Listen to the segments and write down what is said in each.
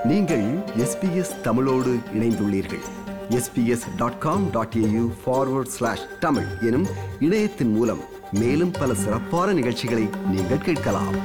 நீங்கள் எஸ்பிஎஸ் தமிழோடு இணைந்துள்ளீர்கள் SBS dot com dot AU forward slash Tamil எனும் இணையத்தின் மூலம் மேலும் பல சிறப்பான நிகழ்ச்சிகளை நீங்கள் கேட்கலாம்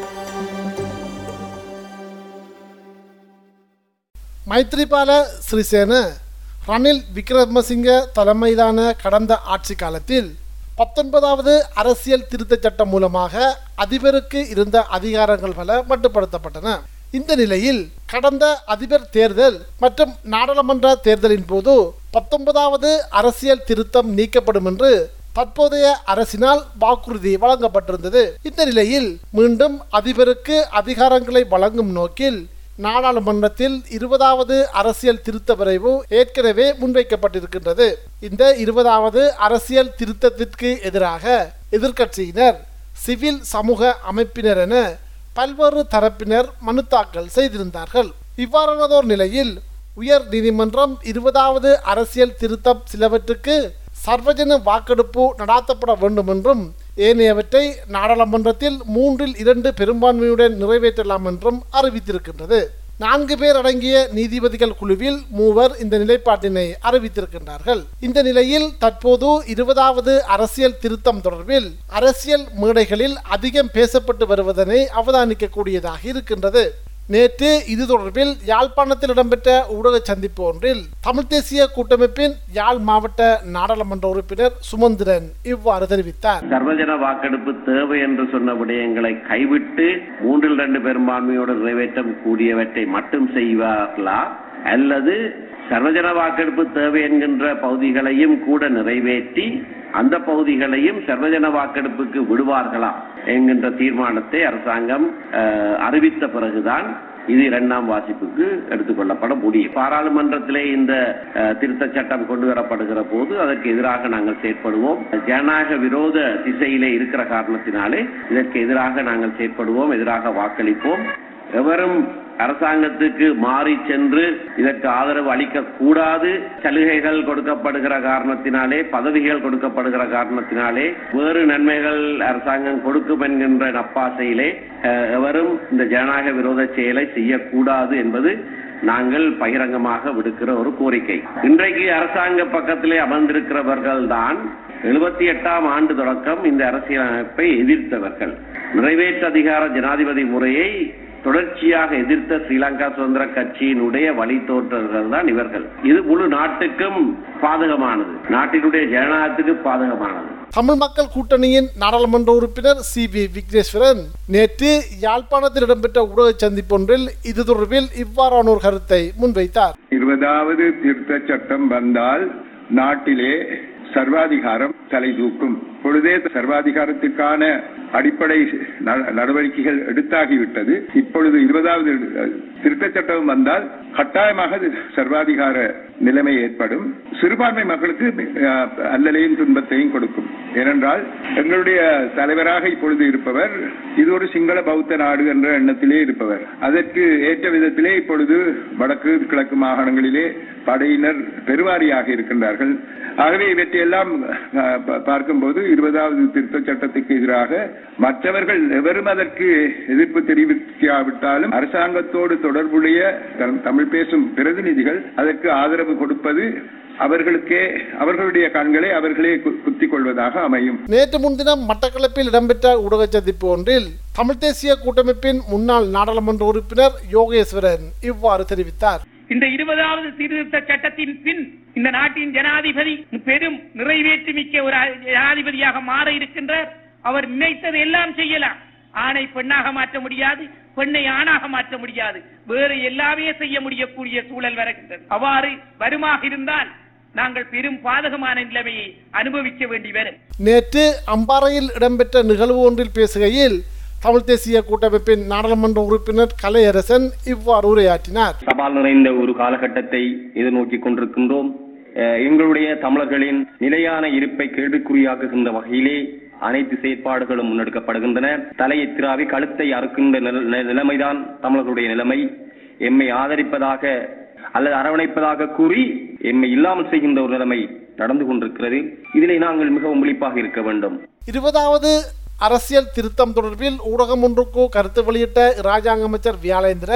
மைத்ரிபால சிறிசேன ரணில் விக்ரமசிங்க தலைமையிலான கடந்த ஆட்சி காலத்தில் பத்தொன்பதாவது அரசியல் திருத்தச் சட்டம் மூலமாக அதிபருக்கு இருந்த அதிகாரங்கள் பல மட்டுப்படுத்தப்பட்டன இந்த நிலையில் கடந்த அதிபர் தேர்தல் மற்றும் நாடாளுமன்ற தேர்தலின் போது பத்தொன்பதாவது அரசியல் திருத்தம் நீக்கப்படும் என்று தற்போதைய அரசினால் வாக்குறுதி வழங்கப்பட்டிருந்தது இந்த நிலையில் மீண்டும் அதிபருக்கு அதிகாரங்களை வழங்கும் நோக்கில் நாடாளுமன்றத்தில் இருபதாவது அரசியல் திருத்த வரைவு ஏற்கனவே முன்வைக்கப்பட்டிருக்கின்றது இந்த இருபதாவது அரசியல் திருத்தத்திற்கு எதிராக எதிர்க்கட்சியினர் சிவில் சமூக அமைப்பினர் என பல்வேறு தரப்பினர் மனு தாக்கல் செய்திருந்தார்கள் இவ்வாறானதோர் நிலையில் உயர் நீதிமன்றம் இருபதாவது அரசியல் திருத்தம் சிலவற்றுக்கு சர்வஜன வாக்கெடுப்பு நடாத்தப்பட வேண்டும் என்றும் ஏனையவற்றை நாடாளுமன்றத்தில் மூன்றில் இரண்டு பெரும்பான்மையுடன் நிறைவேற்றலாம் என்றும் அறிவித்திருக்கின்றது நான்கு பேர் அடங்கிய நீதிபதிகள் குழுவில் மூவர் இந்த நிலைப்பாட்டினை அறிவித்திருக்கின்றார்கள் இந்த நிலையில் தற்போது இருபதாவது அரசியல் திருத்தம் தொடர்பில் அரசியல் மேடைகளில் அதிகம் பேசப்பட்டு வருவதனை அவதானிக்கக்கூடியதாக இருக்கின்றது நேற்று இது தொடர்பில் யாழ்ப்பாணத்தில் இடம்பெற்ற ஊடக சந்திப்பு ஒன்றில் தமிழ் தேசிய கூட்டமைப்பின் யாழ் மாவட்ட நாடாளுமன்ற உறுப்பினர் சுமந்திரன் இவ்வாறு தெரிவித்தார் சர்வஜன வாக்கெடுப்பு தேவை என்று சொன்ன விடயங்களை கைவிட்டு மூன்றில் இரண்டு பெரும்பான்மையோடு நிறைவேற்ற கூடியவற்றை மட்டும் செய்வார்களா அல்லது சர்வஜன வாக்கெடுப்பு தேவை என்கின்ற பகுதிகளையும் கூட நிறைவேற்றி அந்த பகுதிகளையும் சர்வஜன வாக்கெடுப்புக்கு விடுவார்களா என்கின்ற தீர்மானத்தை அரசாங்கம் அஹ், அறிவித்த பிறகுதான் இது இரண்டாம் வாசிப்புக்கு எடுத்துக்கொள்ளப்பட முடியும் பாராளுமன்றத்திலே இந்த அஹ், திருத்தச் சட்டம் கொண்டு வரப்படுகிற போது அதற்கு எதிராக நாங்கள் செயற்படுவோம் ஜனநாயக விரோத திசையிலே இருக்கிற காரணத்தினாலே இதற்கு எதிராக நாங்கள் செயற்படுவோம் எதிராக வாக்களிப்போம் எவரும் அரசாங்கத்துக்கு மாறி சென்று இதற்கு ஆதரவு அளிக்க கூடாது சலுகைகள் கொடுக்கப்படுகிற காரணத்தினாலே பதவிகள் கொடுக்கப்படுகிற காரணத்தினாலே வேறு நன்மைகள் அரசாங்கம் கொடுக்கும் என்கின்ற நப்பாசையிலே அஹ், எவரும் இந்த ஜனநாயக விரோத செயலை செய்யக்கூடாது என்பது நாங்கள் பகிரங்கமாக விடுக்கிற ஒரு கோரிக்கை இன்றைக்கு அரசாங்க பக்கத்திலே அமர்ந்திருக்கிறவர்கள் தான் எழுபத்தி எட்டாம் ஆண்டு தொடக்கம் இந்த அரசியலமைப்பை எதிர்த்தவர்கள் நிறைவேற்று அதிகார ஜனாதிபதி முறையை தொடர்ச்சியாக எதிர்த்த ஸ்ரீலங்கா சுதந்திர கட்சியினுடைய வழித்தோன்றர்கள் தான் இவர்கள் இது முழு நாட்டுக்கும் பாதகமானது நாட்டினுடைய ஜனநாயகத்துக்கு பாதகமானது தமிழ் மக்கள் கூட்டணியின் நாடாளுமன்ற உறுப்பினர் சி வி விக்னேஸ்வரன் நேற்று யாழ்ப்பாணத்தில் இடம்பெற்ற ஊடக சந்திப்பொன்றில் இது தொடர்பில் இவ்வாறான ஒரு கருத்தை முன்வைத்தார் இருபதாவது திருத்த சட்டம் வந்தால் நாட்டிலே சர்வாதிகாரம் தலை தூக்கும் பொழுதே சர்வாதிகாரத்துக்கான அடிப்படை ந- நடவடிக்கைகள் எடுத்தாகிவிட்டது இப்பொழுது இருபதாவது திருத்த சட்டம் வந்தால் கட்டாயமாக இது சர்வாதிகார நிலைமை ஏற்படும் சிறுபான்மை மக்களுக்கு அஹ், அல்லலையும் துன்பத்தையும் கொடுக்கும் ஏனென்றால் எங்களுடைய தலைவராக இப்பொழுது இருப்பவர் இது ஒரு சிங்கள பௌத்த நாடு என்ற எண்ணத்திலே இருப்பவர் அதற்கு ஏற்ற விதத்திலே இப்பொழுது வடக்கு கிழக்கு மாகாணங்களிலே படையினர் பெருவாரியாக இருக்கின்றார்கள் ஆகவே இவற்றையெல்லாம் அஹ், ப- பார்க்கும்போது இருபதாவது திருத்த சட்டத்துக்கு எதிராக மற்றவர்கள் எவரும் அதற்கு எதிர்ப்பு தெரிவிக்காவிட்டாலும் அரசாங்கத்தோடு தொடர்புடைய த- தமிழ் பேசும் பிரதிநிதிகள் அதற்கு ஆதரவு கொடுப்பது அவர்களுக்கே அவர்களுடைய கண்களை அவர்களே கு- குத்திக் கொள்வதாக அமையும் நேற்று முன்தினம் மட்டக்களப்பில் இடம்பெற்ற ஊடக சந்திப்பு ஒன்றில் தமிழ் தேசிய கூட்டமைப்பின் முன்னாள் நாடாளுமன்ற உறுப்பினர் யோகேஸ்வரன் இவ்வாறு தெரிவித்தார் இந்த இருபதாவது சீர்திருத்த சட்டத்தின் பின் இந்த நாட்டின் ஜனாதிபதி பெரும் நிறைவேற்றி மிக்க ஒரு ஜனாதிபதியாக மாற இருக்கின்றார் அவர் நினைத்தது எல்லாம் செய்யலாம் ஆணை பெண்ணாக மாற்ற முடியாது பெண்ணை ஆணாக மாற்ற முடியாது வேறு எல்லாமே செய்ய முடியக்கூடிய சூழல் வருகின்றது அவ்வாறு வருமாக இருந்தால் நாங்கள் பெரும் பாதகமான நிலைமையை அனுபவிக்க வேண்டி வரும் நேற்று அம்பாறையில் இடம்பெற்ற நிகழ்வு ஒன்றில் பேசுகையில் தமிழ் தேசிய கூட்டமைப்பின் நாடாளுமன்ற உறுப்பினர் கலையரசன் இவ்வாறு உரையாற்றினார் சவால் நிறைந்த ஒரு காலகட்டத்தை எதிர்நோக்கி கொண்டிருக்கின்றோம் அஹ் எங்களுடைய தமிழர்களின் நிலையான இருப்பை கேள்விக்குறியாக்குகின்ற வகையிலே அனைத்து செயற்பாடுகளும் முன்னெடுக்கப்படுகின்றன தலையை திராவி கழுத்தை அறுக்கின்ற நில- நி- நிலைமைதான் தமிழர்களுடைய நிலைமை எம்மை ஆதரிப்பதாக அல்லது அரவணைப்பதாக கூறி எம்மை இல்லாமல் செய்கின்ற ஒரு நிலைமை நடந்து கொண்டிருக்கிறது இதிலே நாங்கள் மிகவும் விழிப்பாக இருக்க வேண்டும் இருபதாவது அரசியல் திருத்தம் தொடர்பில் ஊடகம் ஒன்றுக்கு கருத்து வெளியிட்ட இராஜாங்க அமைச்சர் வியாழேந்திரன்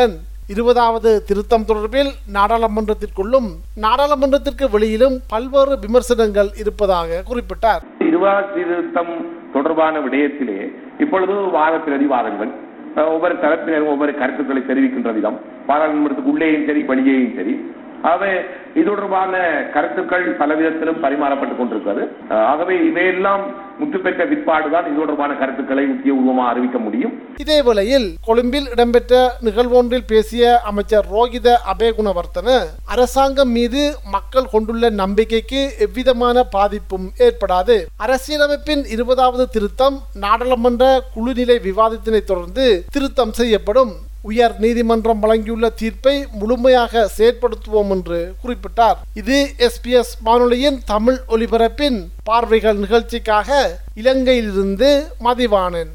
இருபதாவது திருத்தம் தொடர்பில் நாடாளுமன்றத்திற்குள்ளும் நாடாளுமன்றத்திற்கு வெளியிலும் பல்வேறு விமர்சனங்கள் இருப்பதாக குறிப்பிட்டார் இருபதாம் திருத்தம் தொடர்பான விடயத்திலே இப்பொழுது வாதப்பிரதி வாதங்கள் அஹ், ஒவ்வொரு தரப்பினரும் ஒவ்வொரு கருத்துக்களை தெரிவிக்கின்ற விதம் பாராளுமன்றத்துக்கு உள்ளேயும் சரி வெளியேயும் சரி ஆகவே இது தொடர்பான கருத்துக்கள் பல விதத்திலும் பரிமாறப்பட்டுக் கொண்டிருக்கிறது அஹ், ஆகவே இவையெல்லாம் முற்று பெற்ற பிற்பாடுதான் இது தொடர்பான கருத்துக்களை முக்கிய உருவமாக அறிவிக்க முடியும் இதேவேளையில் கொழும்பில் இடம்பெற்ற நிகழ்வொன்றில் பேசிய அமைச்சர் ரோகித அபேகுணவர்த்தன அரசாங்கம் மீது மக்கள் கொண்டுள்ள நம்பிக்கைக்கு எவ்விதமான பாதிப்பும் ஏற்படாது அரசியலமைப்பின் இருபதாவது திருத்தம் நாடாளுமன்ற குழுநிலை விவாதத்தினை தொடர்ந்து திருத்தம் செய்யப்படும் உயர் நீதிமன்றம் வழங்கியுள்ள தீர்ப்பை முழுமையாக செயற்படுத்துவோம் என்று குறிப்பிட்டார் இது எஸ்பிஎஸ் வானொலியின் தமிழ் ஒலிபரப்பின் பார்வைகள் நிகழ்ச்சிக்காக இலங்கையிலிருந்து மதிவாணன்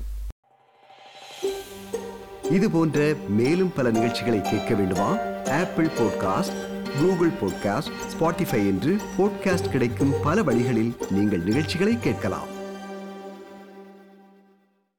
இது போன்ற மேலும் பல நிகழ்ச்சிகளை கேட்க வேண்டுமா Apple podcast Google podcast Spotify என்று பாட்காஸ்ட் கிடைக்கும் பல வழிகளில் நீங்கள் நிகழ்ச்சிகளை கேட்கலாம்